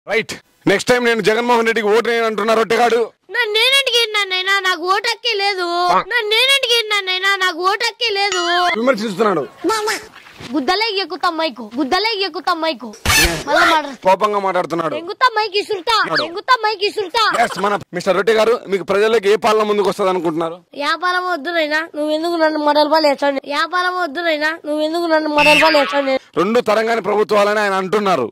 Right next time నేను జగన్మోహన్ రెడ్డికి vote నేను అంటున్నా రొట్టెగాడు నన్ను నేనంటికి నన్నైనా నాకు ఓటక్కే లేదు నన్ను నేనంటికి నన్నైనా నాకు ఓటక్కే లేదు విమర్శిస్తున్నాడు గుద్దలే ఎక్కుతా మైకు గుద్దలే ఎక్కుతా మైకు మళ్ళా మాట కోపంగా మాట్లాడుతున్నాడు ఎంగుతా మైకి ఇసురుతా ఎంగుతా మైకి ఇసురుతా Yes, మన మిస్టర్ రొట్టె గారు మీకు ప్రజల్లోకి ఏ పాలన ముందుకు వస్తుంది అనుకుంటున్నారు వ్యాపారం వద్దునైనా నువ్వెందుకు నన్ను మొదలు పాలు వేసాను వ్యాపారం వద్దునైనా నువ్వెందుకు నన్ను మొదలు పాలు వేసాను రెండు తరంగాని ప్రభుత్వాలని ఆయన అంటున్నారు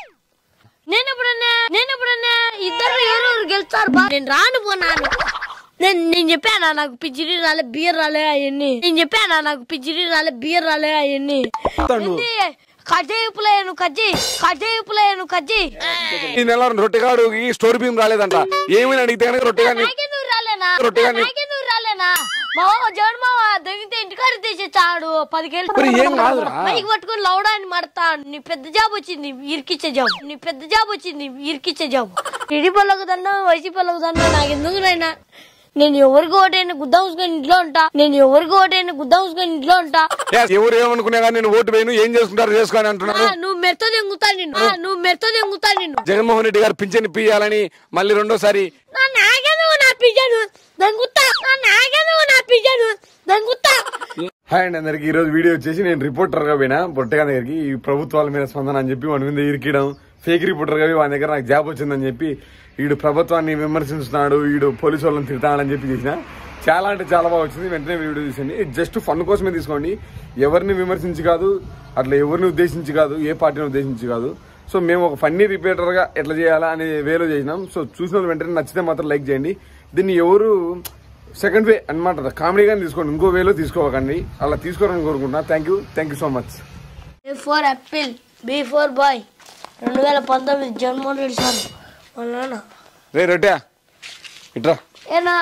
నేను ఎప్పుడన్నా నేను ఎప్పుడన్నా ఇద్దరు ఎవరెవరు గెలుస్తారు బా నేను రాను పోనాను నేను నేను చెప్పానా నాకు పిచ్చిడి రాలే బియర్ రాలే అవన్నీ నేను చెప్పానా నాకు పిచ్చిడి రాలే బియర్ రాలే అవన్నీ చెప్తాడు. కజేపులేను కజ్జి కజేపులేను కజ్జి ఈ నెల రొట్టెగాడు ఈ స్టోరీ భీమ్ రాలేదంట ఏమని అడిగితే కనుక రొట్టెగాడిని నాకెందుకు రాలేనా రొట్టెగాడిని నాకెందుకు రాలేనా మా జగన్ మావ దొంగితే ఇంటికాడ తెచ్చాడు పదికేళ్ళు మరి ఏం కాదురా. మైక్ పట్టుకొని లౌడాన్ని మడతా నీ పెద్ద జాబ్ వచ్చింది ఇరికిచ్చే జాబ్ నీ పెద్ద జాబ్ వచ్చింది ఇరికిచ్చే జాబ్ టీడీపీలకు దన్నా వైసీపీలకు దన్నా నాకు ఎందుకు నైనా నేను ఎవరికి ఓటైనా గుద్ద ఉంచుకొని ఇంట్లో ఉంటా నేను ఎవరికి ఓటైనా గుద్ద ఉంచుకొని ఇంట్లో ఉంటా Yes, ఎవరు ఏమనుకున్నా కానీ నేను ఓటు వేయను ఏం చేసుకుంటారు చేసుకొని అంటున్నారు ఆ, నువ్వు మెరతో దెంగుతా నిన్ను ఆ, నువ్వు మెరతో దెంగుతా నిన్ను జగన్మోహన్ రెడ్డి గారు పింఛన్ ఇప్పియాలని మళ్ళీ రెండోసారి నా నాగేందుకు నా పిజ్జాను దెంగుతా నా నాగేందుకు నా పిజ్జాను దెంగుతా హాయ్ అండి అందరికి ఈ రోజు వీడియో వచ్చేసి నేను రిపోర్టర్ గా పోయినా బొట్టగా దగ్గరికి ఈ ప్రభుత్వాల మీద స్పందన అని చెప్పి వాడి మీద ఇరికియడం ఫేక్ రిపోర్టర్ గా పోయి వాని దగ్గర నాకు జాబ్ వచ్చిందని చెప్పి వీడు ప్రభుత్వాన్ని విమర్శిస్తున్నాడు వీడు పోలీసు వాళ్ళని తిడతాడని చెప్పి చేసిన చాలా అంటే చాలా బాగా వచ్చింది వెంటనే వీడియో చూసండి జస్ట్ ఫన్ కోసమే తీసుకోండి ఎవరిని విమర్శించి కాదు అట్లా ఎవరిని ఉద్దేశించి కాదు ఏ పార్టీని ఉద్దేశించి కాదు సో మేము ఒక ఫన్నీ రిపేటర్ గా ఎట్లా చేయాలా అనే వేలో చేసినాం సో చూసిన వాళ్ళు వెంటనే నచ్చితే మాత్రం లైక్ చేయండి దీన్ని ఎవరు సెకండ్ వే అనమాట కామెడీగానే తీసుకోండి ఇంకో వేలో తీసుకోకండి అలా తీసుకోవాలని కోరుకుంటున్నా thank you thank you so much A for apple B for boy రెండు వేల పంతొమ్మిది జన్మోహన్ రెడ్డి సార్ వాళ్ళ నాన్న రే రొట్టె ఇట్రా ఏనా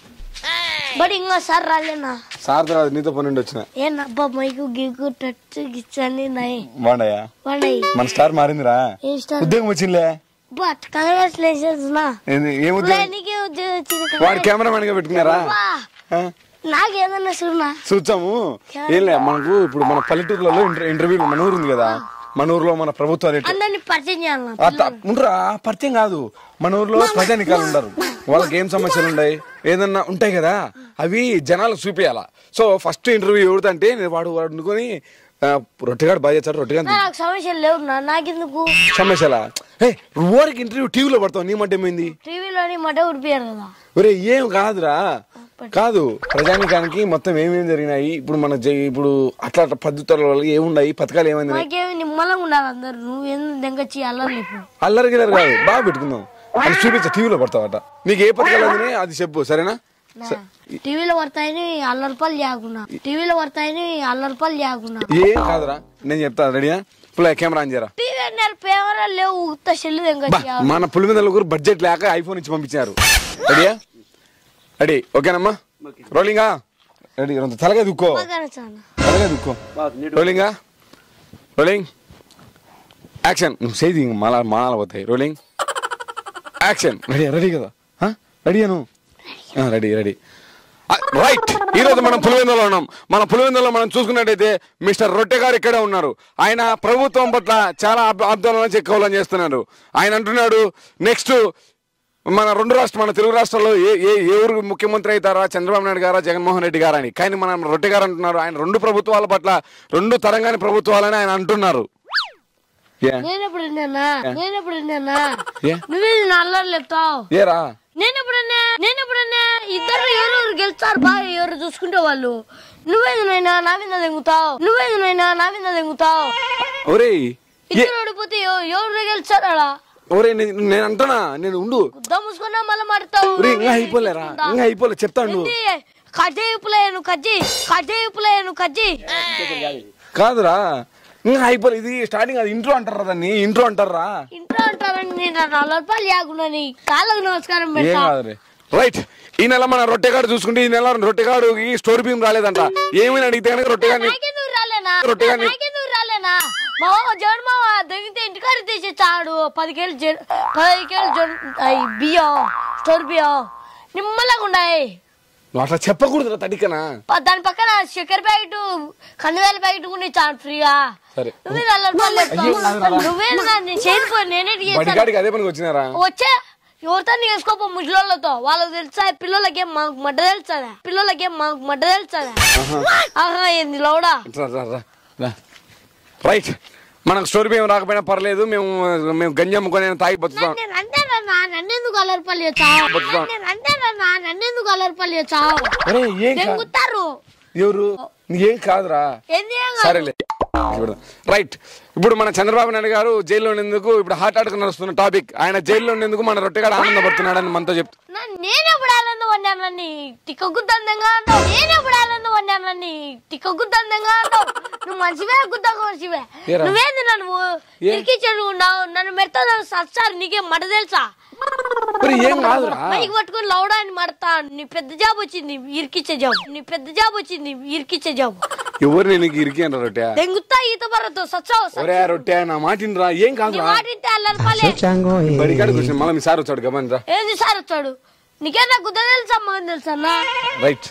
బట్ ఇంకా సార్ రాలేనా సార్ తర్వాత నీతో పన్నెండు వచ్చిన ఏనా అబ్బా మైకు గిగ్గు టచ్ గిచ్చని నాయి బాగుండయా వాడాయి మన స్టార్ మారిందిరా ఏం స్టార్ ఉద్యోగం వచ్చిందిలే బట్ కంగ్రాచులేషన్స్ నా ఏంది, ఏం ఉద్యోగం నీకే ఉద్యోగం వచ్చింది వాడు కెమెరామెన్ గా పెట్టుకున్నారా అబ్బా, ఆ? నాకేదన్నా చూడనా చూచాము ఏం లే మనకు ఇప్పుడు మన పల్లెటూరులలో ఇంటర్- ఇంటర్వ్యూలు మన ఊరు ఉంది కదా మన ఊర్లో మన ప్రభుత్వాలు ఎట్లా అందరిని పరిచయం చేయాలన్నా ఆ త- ఉండరా పరిచయం కాదు మన ఊర్లో ప్రజానికాలు ఉండరు వాళ్ళకి ఏం సమస్యలు ఉన్నాయి ఏదన్నా ఉంటాయి కదా అవి జనాలకు చూపించాలా సో ఫస్ట్ ఇంటర్వ్యూ ఎవరిదంటే నేను వాడు వాడు అనుకుని ఆ, రొట్టెగాడు బాగా చేస్తాడు రొట్టెగాడు నాకు సమస్యలు లేవు నా నాకెందుకు సమస్యలా ఏ ఓరికి ఇంటర్వ్యూ టీవీలో పడతావు నీ మాట ఏమైంది టీవీలోని మట ఉడిపోయారు కదా ఒరే ఏం కాదురా కాదు ప్రజానికానికి మొత్తం ఏమేమి జరిగినాయి ఇప్పుడు మన జై- ఇప్పుడు అట్లా అట్లా పద్ధతుల వల్ల ఏమున్నాయి పథకాలు ఏమైంది నాకేమి నిమ్మలంగా ఉండాలి అందరు నువ్వు ఎందుకు దెంగచ్చి అల్లరి ఇప్పుడు అల్లరి గిల్లరి కాదు బాగా పెట్టుకుందాం అది చూపించా టీవీలో పడతావట నీకు ఏ పథకాలు అందినాయి అది చెప్పు సరేనా స- టీవీలో పడతాయని అల్లరిపాలు లేకున్నా టీవీలో పడతాయని అల్లరిపాలు లేకున్నా ఏం కాదురా నేను చెప్తా రెడీనా ఇప్పుడు కెమెరా ఆన్ చేయరా టీవీ అన్నారు పేమరా లేవు ఉత్త సెల్లు బా, దెంగచ్చి మన పులిమిద నలుగురు బడ్జెట్ లేక ఐఫోన్ ఇచ్చి పంపించారు రెడీయా రెడీ ఓకేనమ్మా రోలింగా రెడీ రొంత తలగా దుక్కో తలగా దుక్కో రోలింగా రోలింగ్ యాక్షన్ నువ్వు చేయి ఇంక మళ్ళా మాల పోతాయి రోలింగ్ యాక్షన్ రెడీ రెడీ కదా రెడీ అను రెడీ రెడీ రైట్ ఈ రోజు మనం పులివెందులో ఉన్నాం మన పులివెందులో మనం చూసుకున్నట్టయితే మిస్టర్ రొట్టె గారు ఇక్కడే ఉన్నారు ఆయన ప్రభుత్వం పట్ల చాలా ఆప్- ఆందోళన చెక్కవాలని చేస్తున్నారు ఆయన అంటున్నాడు నెక్స్ట్ మన రెండు రాష్ట్ర మన తెలుగు రాష్ట్రాల్లో ఏ ఏ ఏ ఊరు ముఖ్యమంత్రి అవుతారా చంద్రబాబు నాయుడు గారా జగన్మోహన్ రెడ్డి గారా అని కానీ మన రొట్టె గారు అంటున్నారు ఆయన రెండు ప్రభుత్వాల పట్ల రెండు తరంగాని ప్రభుత్వాలని ఆయన అంటున్నారు ఏ? నేను ఎప్పుడు విన్నానా నేను ఎప్పుడు విన్నానా ఏ? నువ్వే నా అల్లరి లేపుతావు ఏరా నేను ఎప్పుడన్నా నేను ఎప్పుడన్నా ఇద్దరు ఎవరెవరు గెలుస్తారు బాగా ఎవరు చూసుకుంటే వాళ్ళు నువ్వేందునైనా నా మీద దెంగుతావు నువ్వేందునైనా నా మీద దెంగుతావు ఒరేయ్ ఏ ఇద్దరు ఓడిపోతే ఎవ- ఎవరు గెలుస్తారా ఒరే నేను నేను అంటున్నా నేను ఉండు గుద్ద మూసుకున్నా మళ్ళీ మాడతావు ఒరే ఇంకా అయిపోలేరా ఇంకా అయిపోలే చెప్తాను కజేపులేను కజ్జి కజేపులేను కజ్జి కాదురా ఇంకా అయిపోలే ఇది స్టార్టింగ్ అది ఇంట్రో అంటారా దాన్ని ఇంట్రో అంటారా ఇంట్లో ఉంటారని నేను నలభై రూపాయలు లేకుండా నీ కాళ్ళకు నమస్కారం ఏం పెడతా కాదురే రైట్ ఈ నెల మన రొట్టెగాడు చూసుకుంటే ఈ నెల రొట్టెగాడు ఈ స్టోరీ భీమ్ రాలేదంట ఏమైనా అడిగితే కనుక రొట్టెగాడిని నాకెందుకు రాలేనా రొట్టెగాడిని- నాకెందుకు రాలేనా మా మామ జగన్ మామ దొంగితే ఇంటికాడ తెచ్చిచ్చాడు పదికేళ్ళు జన్ పదికేళ్ళు జన్ అయ్ బియ్యం స్టోర్ బియ్యం నిమ్మలాగా ఉన్నాయి నువ్వు అట్లా చెప్పకూడదురా తడికనా ప- దాని పక్కన చక్కెర ప్యాకెట్ కందివేల ప్యాకెట్ కూడా ఇచ్చాను ఫ్రీగా సరే నువ్వే నల్లరి పళ్ళు ఎత్తావు. నువ్వే నా- నేను చేయకపోయి నేనే చేస్తాను బడికాడికి అదే పనికి వచ్చినారా వచ్చే ఎవరితో వేసుకోపో ముసలోళ్ళతో వాళ్ళకి తెలుసా పిల్లలకేం మాకు మడ్డ తెలుసదా పిల్లలకేం మాకు మడ్డ తెలుసదా ఆహా ఏంది లౌడా రా, రా, రా, రా. రైట్ మనకు స్టోరీ మేము రాకపోయినా పర్లేదు మేము మేము గంజి అమ్ముకొని తాగి బతుకుతాం నేను అంతేనన్నా నన్నెందుకు అల్లరిపల్లి వచ్చావు బతుకుతాం నేను అంతేనన్నా నన్నెందుకు అల్లరిపల్లి వచ్చావు అరే ఏం కాదు దెంగుతారు ఎవరు నీకేం కాదురా ఏంది ఏం కాదు. సరేలే రైట్ ఇప్పుడు మన చంద్రబాబు నాయుడు గారు జైల్లో ఉండేందుకు ఇప్పుడు హాట్ హాట్ నడుస్తున్న టాపిక్ ఆయన జైల్లో ఉండేందుకు మన రొట్టెగాడు ఆనందపడుతున్నాడని మనతో చెప్తా నా- నేనెప్పుడు ఆనందం పడ్డానని తిక్కగుద్దందంగా అంటావు నేనెప్పుడు ఆనందం పడ్డానని తిక్కగుద్దందంగా అంటావు నువ్వు మంచివే గుద్దంగా మంచివే ఏరా? నువ్వేంది నన్ను ఏ? ఇరికించాడు ఉన్నావు నన్ను మెడతా సచ్చారు నీకేం మడ తెలుసా మరి ఏం కాదురా మైక్ పట్టుకుని లౌడా అని మడతా నీ పెద్ద జాబ్ వచ్చింది ఇరికిచ్చే జాబ్ నీ పెద్ద జాబ్ వచ్చింది ఇరికిచ్చే జాబ్ ఎవరు నేను నీకు ఇరికి అంటారు రొట్టె దెంగుతా ఈత పర్రతో సచ్చావు ఒరే రొట్టె నా మాటినరా ఏం నీ కాదురా మాట ఇంటే అల్లరిపాలే బడికాడికి వచ్చిన మళ్ళీ మీ సార్ వచ్చాడు గమని రా ఏంది సార్ వచ్చాడు నీకేనా గుద్ద తెలుసా మగన్ తెలుసా అన్నా రైట్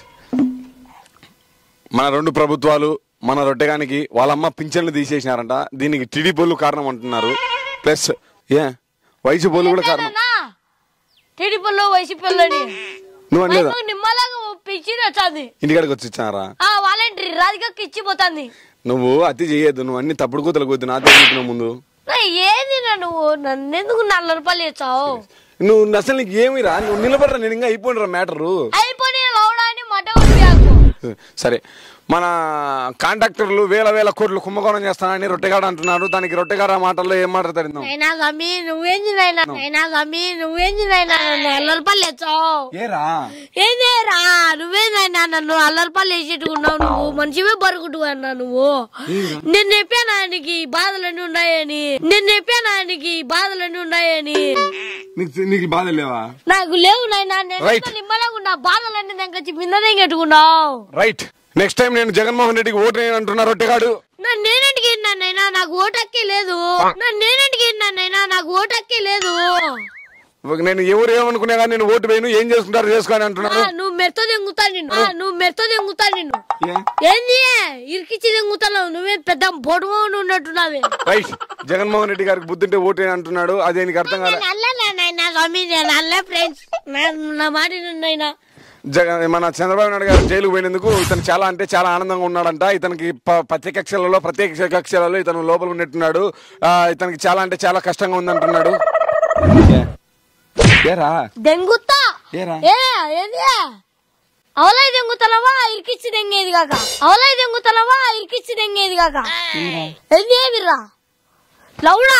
మన రెండు ప్రభుత్వాలు మన రొట్టెగానికి వాళ్ళమ్మ పింఛన్లు తీసేసినారంట దీనికి టీడీపీలు కారణం అంటున్నారు ప్లస్ ఏ వయసు పోలు కూడా కారణం టీడీపీలో వైసీపీలోని నువ్వు అనలేదా నిమ్మలాగా పిచ్చి వచ్చింది ఇంటికాడికి వచ్చి ఇచ్చారా ఆ వాలంటరీ రాధికకి ఇచ్చిపోతుంది నువ్వు అతి చేయొద్దు నువ్వు అన్ని తప్పుడు కూతలు కూద్దు నా తెలిసిన ముందు నా ఏది నా నువ్వు నన్నెందుకు నల్ల రూపాయలు ఇచ్చావు నువ్వు అసలు నీకు ఏమిరా నువ్వు నిలబడరా నేను ఇంకా అయిపోయినరా మ్యాటరు అయిపోయి లౌడా అని మట కొట్టాకు సరే మన కాంట్రాక్టర్లు వేల వేల కోట్లు కుంభకోణం చేస్తానని రొట్టెగాడు అంటున్నారు దానికి రొట్టెగాడ మాటల్లో ఏం మాట్లాడతారు ఇందాం? అయినా గమ్మి నువ్వేంది నాయనా అయినా గమ్మి నువ్వేంది నాయనా నన్ను అల్లరిపల్లి ఇచ్చావు ఏరా ఏంది రా నువ్వేందైనా నన్ను అల్లరిపల్లి వేసేట్టుకున్నావు నువ్వు మంచివే బరుగుడు అన్నా నువ్వు నేను చెప్పాను ఆయనకి ఈ బాధలన్నీ ఉన్నాయని నేను చెప్పాను ఆయనకి ఈ బాధలన్నీ ఉన్నాయని నీకు నీకు బాధ లేవా నాకు లేవు నాయనా నేను Right. ఎంతో నిమ్మలంగా ఉన్నా బాధలన్నీ దగ్గర మిన్నదే కట్టుకున్నావు రైట్ నెక్స్ట్ టైం నేను జగన్మోహన్ రెడ్డికి ఓటు వేయను అంటున్నా రొట్టెగాడు నన్ను నేనంటికి నన్నైనా నాకు ఓటక్కే లేదు నన్ను నేనంటికి నన్నైనా నాకు ఓటక్కే లేదు నేను ఎవరు ఏమనుకునే కానీ నేను ఓటు వేయను ఏం చేసుకుంటారు చేసుకోని ఆ, అంటున్నారు నువ్వు మెత్త దెంగుతా నిన్ను ఆ, నువ్వు మెత్త దెంగుతా నిన్ను ఏ? ఏంది ఇరికిచ్చి దెంగుతున్నావు నువ్వే పెద్ద బొడుమోని ఉన్నట్టున్నావే రైట్ జగన్మోహన్ రెడ్డి గారికి బుద్ధుంటే ఓటు వేయను అంటున్నాడు అదే నీకు అర్థం కాలే నేను అల్లనా నాయనా స్వామి నేను అల్లే ఫ్రెండ్స్ నా మాట నాయనా జగన్ మన చంద్రబాబు నాయుడు గారు జైలుకు పోయినందుకు ఇతను చాలా అంటే చాలా ఆనందంగా ఉన్నాడంట ఇతనికి ప- ప్రత్యేక కక్షలలో ప్రత్యేక కక్షలలో ఇతను లోపల ఉన్నట్టున్నాడు ఆ, ఇతనికి చాలా అంటే చాలా కష్టంగా ఉందంటున్నాడు ఏ? ఏరా దెంగుతా ఏరా ఏ ఏంది అవలై దెంగుతలవా ఇరికిచ్చి దెంగేది కాక అవలై దెంగుతలవా ఇరికిచ్చి దెంగేది కాక ఏంది ఏమిరా లౌడా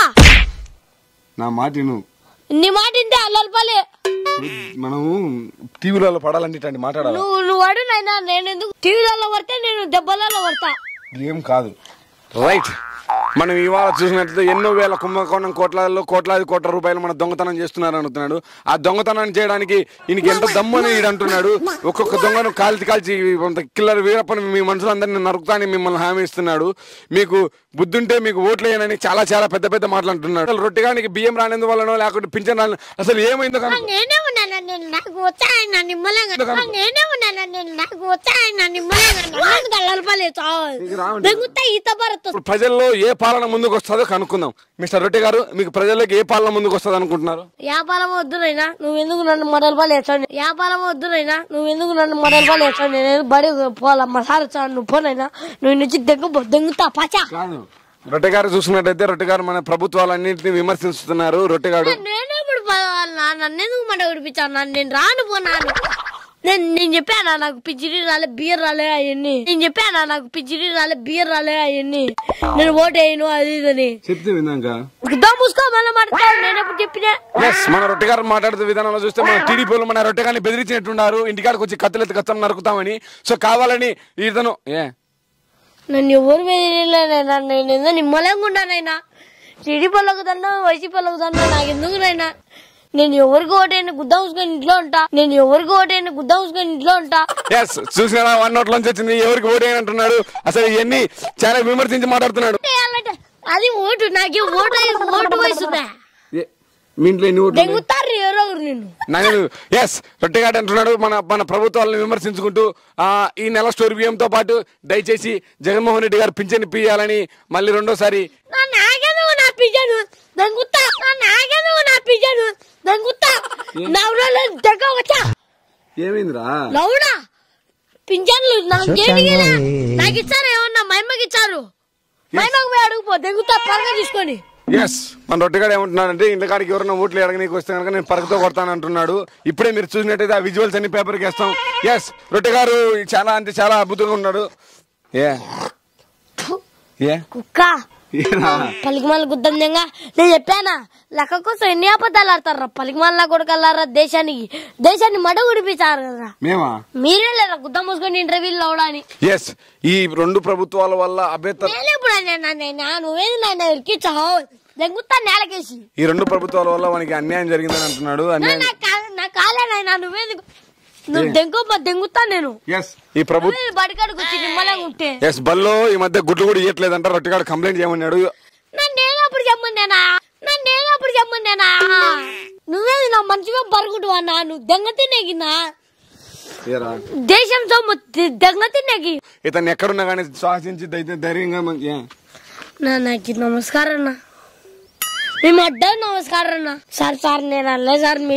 నా మాట విను. నీ మాట ఇంటే అల్లరిపాలే మనము టీవీలలో పడాలంటే ఇట్లాంటి మాట్లాడాలి నువ్వు నువ్వు అడు నాయనా నేను ఎందుకు టీవీలలో పడితే నేను దెబ్బలలో పడతా ఏం కాదు రైట్ మనం ఇవాళ చూసినట్లయితే ఎన్నో వేల కుంభకోణం కోట్లాల్లో కోట్లాది కోట్ల రూపాయలు మన దొంగతనం చేస్తున్నారు అంటున్నాడు ఆ దొంగతనాన్ని చేయడానికి ఈయనకి ఎంత దమ్ము అని ఈడు అంటున్నాడు ఒక్కొక్క దొంగను కాల్చి కాల్చి కొంత కిల్లర్ వీరప్పని మీ మనుషులందరినీ నరుకుతాని మిమ్మల్ని హామీ ఇస్తున్నాడు మీకు బుద్ధుంటే మీకు ఓట్లు వేయనని చాలా చాలా పెద్ద పెద్ద మాటలు అంటున్నాడు అసలు రొట్టెగానికి బియ్యం రానందువల్లనో లేకుంటే పింఛన్ రాని అసలు ఏమైందో కానీ నేనే ఉన్నాను నేను నాకు వచ్చాయన నిమ్మలంగా నేనే ఉన్నాను నేను నాకు వచ్చాయన నిమ్మలంగా అల్లరిపాలే చావు దెంగుతా ఈత పడతా ఇప్పుడు ప్రజల్లో ఏ పాలన ముందుకు వస్తుందో కనుక్కుందాం మిస్టర్ రొట్టె గారు మీకు ప్రజల్లోకి ఏ పాలన ముందుకు వస్తుంది అనుకుంటున్నారు వ్యాపారం వద్దునైనా నువ్వు ఎందుకు నన్ను మొదలు పాలు వేస్తాను వ్యాపారం వద్దునైనా నువ్వు ఎందుకు నన్ను మొదలు పాలు వేస్తాను నేను బడి పోలమ్మ సార్ వచ్చాను నువ్వు పోనైనా నువ్వు నుంచి దెంగ దెంగుతా పచా కాదు రొట్టె గారు చూసుకున్నట్టయితే రొట్టె గారు మన ప్రభుత్వాలన్నింటినీ విమర్శిస్తున్నారు రొట్టెగాడు నేను ఇప్పుడు పోవాలన్నా నన్ను ఎందుకు మంట ఉడిపించాను నన్ను నేను రాను పోనాను నేను నేను చెప్పానా నాకు పిచ్చిడి రాలే బియర్ రాలే అవన్నీ నేను చెప్పానా నాకు పిచ్చిడి రాలే బియర్ రాలే అవన్నీ నేను ఓటు వేయను అది ఇదని చెప్తే విన్నాక దా మూసుకో మళ్ళీ మాట్లాడు నేను ఎప్పుడు చెప్పినా ఎస్ మన రొట్టె గారు మాట్లాడుతూ విధానంలో చూస్తే మన టీడీపీలు మన రొట్టె గారిని బెదిరించినట్టున్నారు ఇంటికాడికి వచ్చి కత్తులెత్తి కత్తం నరుకుతామని సో కావాలని ఇతను ఏ నన్ను ఎవరు వేయలేనైనా నేను ఏదో నిమ్మలంగా ఉన్నానైనా టీడీపీలకు దన్నా వైసీపీలకు దన్నా నాకు ఎందుకునైనా నేను ఎవరికి ఓటైనా గుద్ద మూసుకొని ఇంట్లో ఉంటా నేను ఎవరికి ఓటైనా గుద్ద మూసుకొని ఇంట్లో ఉంటా ఎస్ చూసినా వన్ నోట్ నుంచి వచ్చింది ఎవరికి ఓటే అంటున్నాడు అసలు ఇవన్నీ చాలా విమర్శించి మాట్లాడుతున్నాడు చేయాలంటే అది ఓటు నాకే ఓటు ఓటు వయసుదా ఏ, మీ ఇంట్లో ఎన్ని ఓట్లు ఉన్నాయి? దెంగుతారు ఎవరో ఒకరు నిన్ను నాగేంద్ర ఎస్ రొట్టెగాడు అంటున్నాడు మన మన ప్రభుత్వాలను విమర్శించుకుంటూ ఆ, ఈ నెల స్టోరీ బియ్యంతో పాటు దయచేసి జగన్మోహన్ రెడ్డి గారు పింఛన్ ఇప్పియాలని మళ్ళీ రెండోసారి నా నాగేంద్ర నా పిజ్జాను దంగుతా నా నాగేంద్ర నా పిజ్జాను దంగుతా నవ్వులో దగ్గర వచ్చా ఏమైందిరా లౌడా పింఛన్లు నాకేంటి నాకు ఇచ్చారు ఏమన్నా మహిమకి ఇచ్చారు మహిమకు పోయి అడుగుపో దెంగుతా పరగ తీసుకొని ఎస్ మన రొట్టెగాడు ఏమంటున్నాడంటే ఇంటి కాడికి ఎవరైనా ఓట్లు అడగనీకి వస్తే కనుక నేను పరకతో కొడతాను అంటున్నాడు ఇప్పుడే మీరు చూసినట్టయితే ఆ విజువల్స్ అన్ని పేపర్కి వేస్తాం ఎస్ రొట్టెగారు చాలా అంటే చాలా అద్భుతంగా ఉన్నాడు ఏ ఏ కుక్క ఏరా? పలికిమాల గుద్దంగా నేను చెప్పానా లెక్క కోసం ఎన్ని అబద్ధాలు ఆడతారా పలికిమాల కొడుకల్లారా దేశానికి దేశాన్ని మడ ఉడిపించారు కదా మేమా మీరే లేదా గుద్ద మూసుకొని ఇంటర్వ్యూలు అవడాని ఎస్ ఈ రెండు ప్రభుత్వాల వల్ల అభ్యర్థ నేను ఇప్పుడు నైనా నువ్వేది నన్ను ఇరికిచ్చావు దెంగుతా నేలకేసి ఈ రెండు ప్రభుత్వాల వల్ల మనకి అన్యాయం జరిగిందని అంటున్నాడు అన్యాయం నా కా- నా కాలేనైనా నువ్వేది నువ్వు దెంగో దెంగుతా నేను ఎస్ ఈ ప్రభు నువ్వేది బడికాడికి వచ్చి నిమ్మలంగా ఉంటే ఎస్ బల్లో ఈ మధ్య గుడ్లు కూడా ఇవ్వట్లేదంట రొట్టెగాడు కంప్లైంట్ చేయమన్నాడు నన్ను ఏదప్పుడు చెప్పండినా నన్ను ఏదప్పుడు చెప్పండినా నువ్వేది నా మంచిగా బరుగుడు అన్నా నువ్వు దెంగ తినేగినా ఏరా దేశం సొమ్ము ది- దెంగ తినేగి ఇతను ఎక్కడున్నా కానీ సాహసించి ధైర్య- ధైర్యంగా మంచి- ఏ. నా నాకు నమస్కారం అన్న మేము అడ్డా నమస్కారం అన్న సార్ సార్ నేను అల్లే సార్ మీ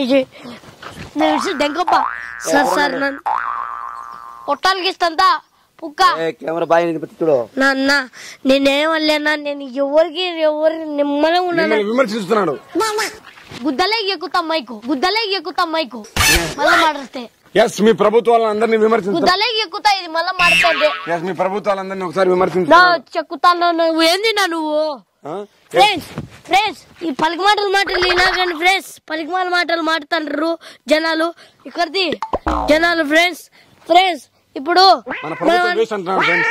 నేను దెంగప్ప సార్ సార్ నన్ను కొట్టాలకి ఇస్తంతా పుక్క కెమెరా బాగా చూడు నాన్న నేనేం వల్లేనా నేను ఎవరికి ఎవరికి నిమ్మలం ఉన్నాను మిమ్మల్ని విమర్శిస్తున్నాడు గుద్దలే ఎక్కుతా మైకు గుద్దలే ఎక్కుతా మైకు మళ్ళా మాట్లాడితే ఎస్ మీ ప్రభుత్వాలను అందరినీ విమర్శించు గుద్దలే ఎక్కుతా ఇది మళ్ళా మాట్లాడితే ఎస్ మీ ప్రభుత్వాలందరినీ ఒకసారి విమర్శించు నా చెక్కుతాను నువ్వు ఏంది నా నువ్వు ఆ? ఫ్రెండ్స్ ఫ్రెండ్స్ ఈ పలికి మాటలు మాటలు ఇలాగండి ఫ్రెండ్స్ పలికి మాటలు మాటలు మాట్లాడుతారు జనాలు ఇక్కడిది జనాలు ఫ్రెండ్స్ ఫ్రెండ్స్ ఇప్పుడు మన ప్రభుత్వం మనం- వేస్ట్ అంటున్నాడు ఫ్రెండ్స్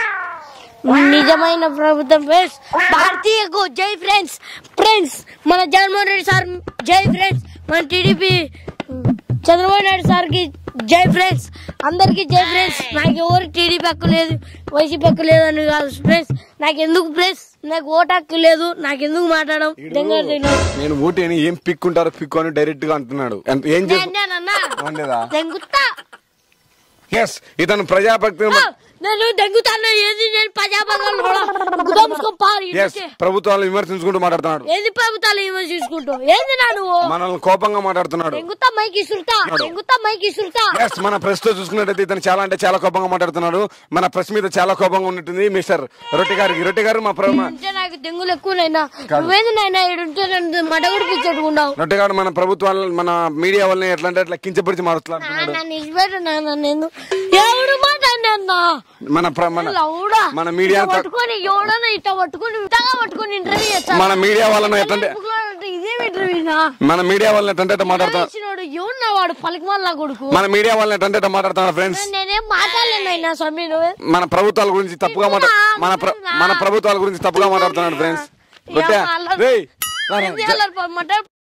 నిజమైన ప్రభుత్వం ఫ్రెండ్స్ భారతీయకు జై ఫ్రెండ్స్ ఫ్రెండ్స్ మన జగన్మోహన్ రెడ్డి సార్ జై ఫ్రెండ్స్ మన టీడీపీ చంద్రబాబు నాయుడు సార్కి జై ఫ్రెండ్స్ అందరికి జై ఫ్రెండ్స్ నాకు ఎవరు టీడీపీ హక్కు లేదు వైసీపీ హక్కు లేదు అని కాదు ఫ్రెండ్స్ నాకు ఎందుకు ఫ్రెండ్స్ నాకు ఓటు హక్కు లేదు నాకు ఎందుకు మాట్లాడడం దెంగ నేను ఓటు అని ఏం పిక్కుంటారో పిక్కు అని డైరెక్ట్ గా అంటున్నాడు ఎంత- ఏం చేస్తా అన్నా అనలేదా దెంగుతా ఎస్ ఇతను ప్రజాభక్తి నేను దెంగుతాను ఏది నేను ప్రజాపదాలు గుదాముసుకొని పారు ఎస్ ప్రభుత్వాలను విమర్శించుకుంటూ మాట్లాడుతున్నాడు ఏది ప్రభుత్వాలు ఏమో చూసుకుంటూ ఏంది నా నువ్వు మనల్ని కోపంగా మాట్లాడుతున్నాడు దెంగుతా మైకి సుల్తా దెంగుతా మైకి సుల్తా ఎస్ మన ప్రెస్ తో చూసుకున్నట్టయితే ఇతను చాలా అంటే చాలా కోపంగా మాట్లాడుతున్నాడు మన ప్రెస్ మీద చాలా కోపంగా ఉన్నట్టుంది మిస్టర్ రొట్టె గారికి రొట్టె గారు మా ప్ర- మా- అంటే నాకు దెంగులు ఎక్కువనైనా నువ్వేంది నాయన ఈడుంటే నన్ను మడగుడు పిచ్చెట్టుకున్నావు రొట్టె గారు మన ప్రభుత్వాలను మన మీడియా వల్లనే ఎట్లా అంటే అట్లా కించపరిచి మాట్లాడుతున్నాడు నన్ను ఇచ్చిపెట్టు నాన్న నేను ఎవడు మాట అన్నా మన ప్ర- మన లౌడా మన మీడియా ఇట్లా పట్టుకొని ఎవడన్నా ఇట్లా పట్టుకొని ఇట్టగా పట్టుకొని ఇంటర్వ్యూ చేస్తాను మన మీడియా వాళ్ళను ఎట్లంటే ఇదేం ఇంటర్వ్యూనా మన మీడియా వాళ్ళని ఎట్లంటే అట్లా మాట్లాడుతున్నారు ఇచ్చినోడు ఎవడున్నా వాడు పలికిమల్లా కొడుకు మన మీడియా వాళ్ళని ఎట్లంటే అట్లా మాట్లాడుతున్నారు ఫ్రెండ్స్ నేనేం మాట్లాడలేనైనా స్వామి నువ్వే మన ప్రభుత్వాల గురించి తప్పుగా మాట్లా మన ప్ర- మన ప్రభుత్వాల గురించి తప్పుగా మాట్లాడుతున్నాడు ఫ్రెండ్స్ రొట్టె రేయ్ రా రా. ఏం చేయాలి? మాట